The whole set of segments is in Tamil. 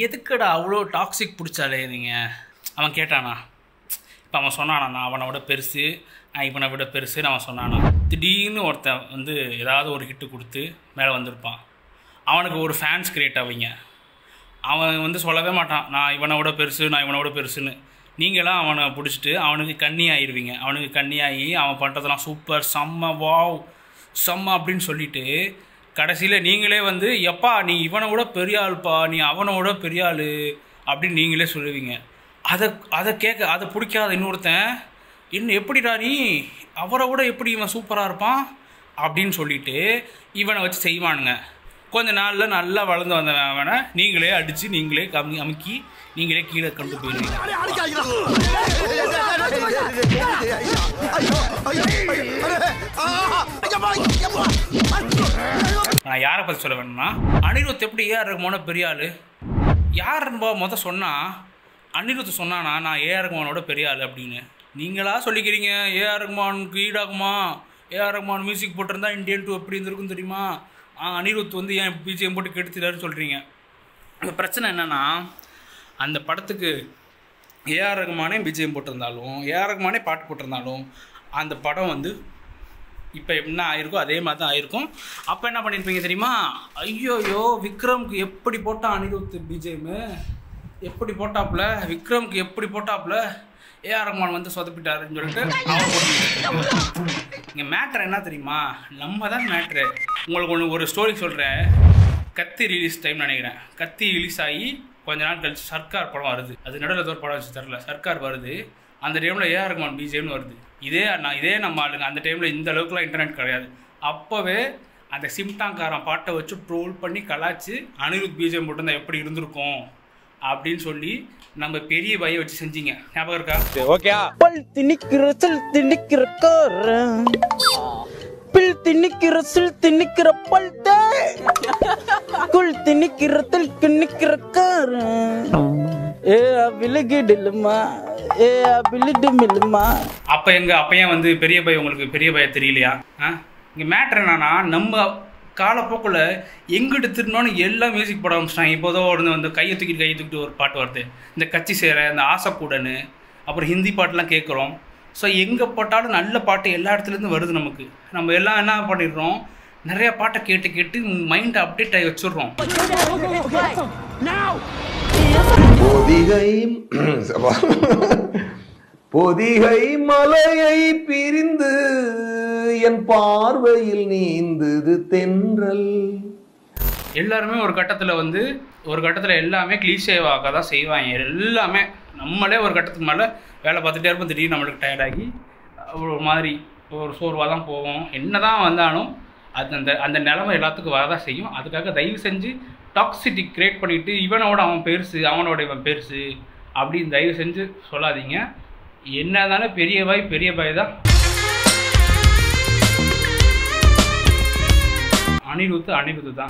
எதுக்குடா அவ்வளோ டாக்ஸிக் பிடிச்சாலே நீங்கள் அவன் கேட்டானா இப்போ அவன் சொன்னானா நான் அவனை விட பெருசு நான் இவனை விட பெருசுன்னு அவன் சொன்னானா திடீர்னு ஒருத்தன் வந்து ஏதாவது ஒரு ஹிட்டு கொடுத்து மேலே வந்திருப்பான் அவனுக்கு ஒரு ஃபேன்ஸ் கிரியேட் ஆவீங்க அவன் வந்து சொல்லவே மாட்டான் நான் இவனை விட பெருசு நான் இவனை விட பெருசுன்னு நீங்களாம் அவனை பிடிச்சிட்டு அவனுக்கு கண்ணி ஆயிடுவீங்க அவனுக்கு கண்ணி ஆகி அவன் பண்ணுறதெல்லாம் சூப்பர் செம்ம வாவ் செம்ம அப்படின்னு சொல்லிட்டு கடைசியில் நீங்களே வந்து எப்பா நீ இவனை விட பெரிய ஆள்ப்பா நீ அவனை விட பெரிய ஆள் அப்படின்னு நீங்களே சொல்லுவீங்க அதை அதை கேட்க அதை பிடிக்காத இன்னொருத்தன் இன்னும் எப்படிடா நீ அவரை விட எப்படி இவன் சூப்பராக இருப்பான் அப்படின்னு சொல்லிட்டு இவனை வச்சு செய்வானுங்க கொஞ்ச நாளில் நல்லா வளர்ந்து வந்தவன் அவனை நீங்களே அடித்து நீங்களே கம்மி அமுக்கி நீங்களே கீழே கொண்டு போயிருவீங்க நான் யாரை பற்றி சொல்ல வேணும்னா அனிருத் எப்படி ஏஆர் ரகுமான பெரிய ஆள் யார் மொதல் சொன்னால் அனிருத் சொன்னானா நான் ஏஆர் ரகுமானோட பெரிய ஆள் அப்படின்னு நீங்களா சொல்லிக்கிறீங்க ஏஆர் ரகுமானுக்கு ஈடாகுமா ஏஆர் ரகுமான் மியூசிக் போட்டிருந்தா இந்தியன் டூ எப்படி இருந்திருக்கும் தெரியுமா ஆ, அனிருத் வந்து ஏன் பிஜிஎம் போட்டு கெடுத்துட்டாருன்னு சொல்கிறீங்க அந்த பிரச்சனை என்னென்னா அந்த படத்துக்கு ஏஆர் ரகுமானே பிஜிஎம் போட்டிருந்தாலும் ஏஆர் ரகுமானே பாட்டு போட்டிருந்தாலும் அந்த படம் வந்து இப்போ என்ன ஆயிருக்கோ அதே மாதிரி தான் ஆயிருக்கும் அப்போ என்ன பண்ணியிருப்பீங்க தெரியுமா ஐயோயோ விக்ரம்க்கு எப்படி போட்டான் அனிருத் பிஜேமு எப்படி போட்டாப்புல விக்ரம்க்கு எப்படி போட்டாப்புல ஏஆர் ரஹ்மான் வந்து சொதப்பிட்டாருன்னு சொல்லிட்டு அவர் போட்டு இங்கே மேட்ரு என்ன தெரியுமா நம்ம தான் மேட்ரு உங்களுக்கு ஒன்று ஒரு ஸ்டோரி சொல்கிறேன் கத்தி ரிலீஸ் டைம் நினைக்கிறேன் கத்தி ரிலீஸ் ஆகி கொஞ்ச நாள் கழிச்சு சர்க்கார் படம் வருது அது நடுவில் ஏதோ ஒரு படம் வச்சு தரல சர்க்கார் வருது அந்த டைமில் ஏஆர் ரஹ்மான் பிஜேன்னு வருது இதே நான் இதே நம்ம ஆளுங்க அந்த டைமில் இந்த அளவுக்குலாம் இன்டர்நெட் கிடையாது அப்போவே அந்த சிம்டாங்காரன் பாட்டை வச்சு ட்ரோல் பண்ணி கலாச்சு அனிருத் பிஜேம் போட்டிருந்தா எப்படி இருந்திருக்கும் அப்படின்னு சொல்லி நம்ம பெரிய பையை வச்சு செஞ்சீங்க ஞாபகம் இருக்கா பல் திணிக்கிற சில் திணிக்கிற கார பில் திணிக்கிற சில் திணிக்கிற பல் தே குள் திணிக்கிற தில் திணிக்கிற கார ஏ விலகிடுமா ஏ விழுடு மில்லுமா அப்போ எங்க அப்பையன் வந்து பெரிய பை உங்களுக்கு பெரிய பைய தெரியலையா ஆ இங்கே மேட்ரு என்னன்னா நம்ம காலப்போக்கில் எங்கிட்டு திருநோன்னு எல்லாம் மியூசிக் போட ஆரம்பிச்சிட்டாங்க இப்போதோ ஒன்று வந்து கையை தூக்கிட்டு கையை தூக்கிட்டு ஒரு பாட்டு வருது இந்த கச்சி சேர இந்த ஆசைக்கூடன்னு அப்புறம் ஹிந்தி பாட்டெலாம் கேட்குறோம் ஸோ எங்கே போட்டாலும் நல்ல பாட்டு எல்லா இடத்துலேருந்து வருது நமக்கு நம்ம எல்லாம் என்ன பண்ணிடுறோம் நிறைய பாட்டை கேட்டு கேட்டு மைண்டை அப்டேட் ஆகி வச்சிடுறோம் பொதிகை பொதிகை மலையை பிரிந்து என் பார்வையில் நீந்தது தென்றல் எல்லாருமே ஒரு கட்டத்தில் வந்து ஒரு கட்டத்தில் எல்லாமே கிளீஷேவாக தான் செய்வாங்க எல்லாமே நம்மளே ஒரு கட்டத்துக்கு மேலே வேலை பார்த்துட்டே இருப்போம் திடீர்னு நம்மளுக்கு டயர்டாகி ஒரு மாதிரி ஒரு சோர்வாக தான் போவோம் என்ன தான் வந்தாலும் அது அந்த அந்த நிலைமை எல்லாத்துக்கும் வரதான் செய்யும் அதுக்காக தயவு செஞ்சு டாக்ஸிட்டி கிரியேட் பண்ணிவிட்டு இவனோட அவன் பெருசு அவனோட இவன் பெருசு அப்படின்னு தயவு செஞ்சு சொல்லாதீங்க என்ன இருந்தாலும் பெரிய பாய் பெரிய பாய் தான் அனிருத்து அனிருத்து தான்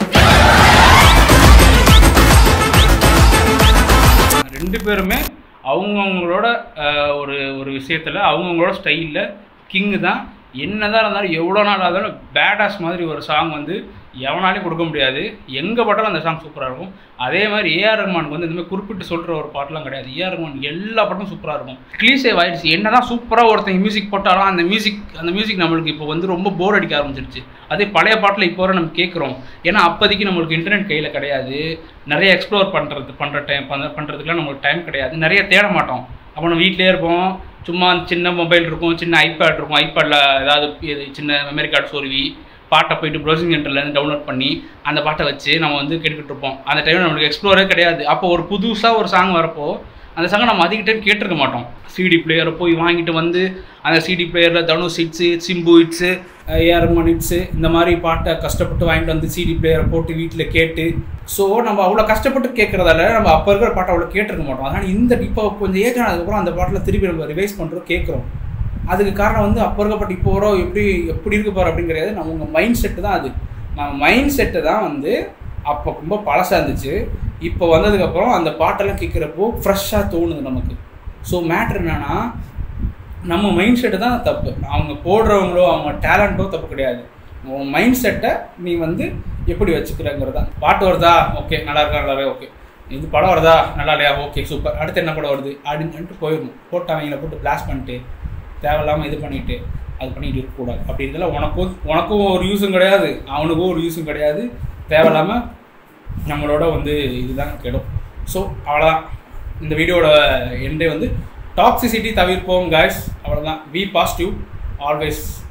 ரெண்டு பேருமே அவங்கவுங்களோட அஹ், ஒரு ஒரு விஷயத்தில் அவங்கவுங்களோட ஸ்டைலில் கிங்கு தான் என்னதான் இருந்தாலும் எவ்வளோ நாள் ஆனாலும் பேடாஸ் மாதிரி ஒரு சாங் வந்து எவனாலையும் கொடுக்க முடியாது எங்கே பாட்டாலும் அந்த சாங் சூப்பராக இருக்கும் அதே மாதிரி ஏஆர் ரஹ்மானுக்கு வந்து இந்த மாதிரி குறிப்பிட்டு சொல்கிற ஒரு பாட்டெலாம் கிடையாது ஏஆர் ரஹ்மான் எல்லா பாட்டும் சூப்பராக இருக்கும் க்ளீசே ஆயிடுச்சு என்ன தான் சூப்பராக ஒருத்தங்க மியூசிக் போட்டாலும் அந்த மியூசிக் அந்த மியூசிக் நம்மளுக்கு இப்போ வந்து ரொம்ப போர் அடிக்க ஆரம்பிச்சிருச்சு அதே பழைய பாட்டில் இப்போ வரை நம்ம கேட்குறோம் ஏன்னா அப்போதைக்கு நம்மளுக்கு இன்டர்நெட் கையில் கிடையாது நிறைய எக்ஸ்ப்ளோர் பண்ணுறது பண்ணுற டைம் பண்ண பண்ணுறதுக்குலாம் நம்மளுக்கு டைம் கிடையாது நிறைய தேட மாட்டோம் அப்போ நம்ம வீட்டிலே இருப்போம் சும்மா சின்ன மொபைல் இருக்கும் சின்ன ஐபேட் இருக்கும் ஐபேடில் ஏதாவது இது சின்ன மெமரி கார்டு சொருவி பாட்டை போயிட்டு ப்ரௌசிங் சென்டர்லேருந்து டவுன்லோட் பண்ணி அந்த பாட்டை வச்சு நம்ம வந்து கேட்டுக்கிட்டு இருப்போம் அந்த டைமில் நம்மளுக்கு எக்ஸ்ப்ளோரே கிடையாது அப்போ ஒரு புதுசாக ஒரு சாங் வரப்போ அந்த சாங்கை நம்ம அதிக டைம் கேட்டிருக்க மாட்டோம் சிடி பிளேயரை போய் வாங்கிட்டு வந்து அந்த சிடி பிளேயரில் Dhanush hits Simbu hits AR Rahman hits இந்த மாதிரி பாட்டை கஷ்டப்பட்டு வாங்கிட்டு வந்து சிடி பிளேயரை போட்டு வீட்டில் கேட்டு ஸோ நம்ம அவ்வளோ கஷ்டப்பட்டு கேட்குறதால நம்ம அப்போ இருக்கிற பாட்டை அவ்வளோ கேட்டிருக்க மாட்டோம் அதனால் இந்த இப்போ கொஞ்சம் ஏஜ் ஆனதுக்கப்புறம் அந்த பாட்டில் திருப்பி நம்ம ரிவைஸ் பண்ணுறோம் கேட்குறோம் அதுக்கு காரணம் வந்து அப்போ இருக்கப்பட்ட இப்போ வர எப்படி எப்படி இருக்கு பாரு அப்படின்னு கிடையாது நம்ம உங்கள் மைண்ட் செட்டு தான் அது நம்ம மைண்ட் செட்டு தான் வந்து அப்போ ரொம்ப பழசாக இருந்துச்சு இப்போ வந்ததுக்கப்புறம் அந்த பாட்டெல்லாம் கேட்குறப்போ ஃப்ரெஷ்ஷாக தோணுது நமக்கு ஸோ மேட்ரு என்னன்னா நம்ம மைண்ட் செட்டு தான் தப்பு அவங்க போடுறவங்களோ அவங்க டேலண்ட்டோ தப்பு கிடையாது உன் மைண்ட் செட்டை நீ வந்து எப்படி வச்சுக்கிறங்கிறது தான் பாட்டு வருதா ஓகே நல்லா இருக்கா நல்லாவே ஓகே இது படம் வருதா நல்லா இல்லையா ஓகே சூப்பர் அடுத்து என்ன படம் வருது அப்படின்னு சொல்லிட்டு போயிடணும் போட்டு அவங்கள போட்டு பிளாஸ்ட் பண்ணிட்டு தேவையில்லாமல் இது பண்ணிட்டு அது பண்ணிட்டு இருக்கக்கூடாது அப்படி இருக்கல உனக்கும் உனக்கும் ஒரு யூஸும் கிடையாது அவனுக்கும் ஒரு யூஸும் கிடையாது தேவையில்லாமல் நம்மளோட வந்து இதுதான் கெடும் ஸோ அவ்வளோதான் இந்த வீடியோட எண்டே வந்து டாக்ஸிசிட்டி தவிர்ப்போம் guys அவ்வளோதான் பி பாசிட்டிவ் ஆல்வேஸ்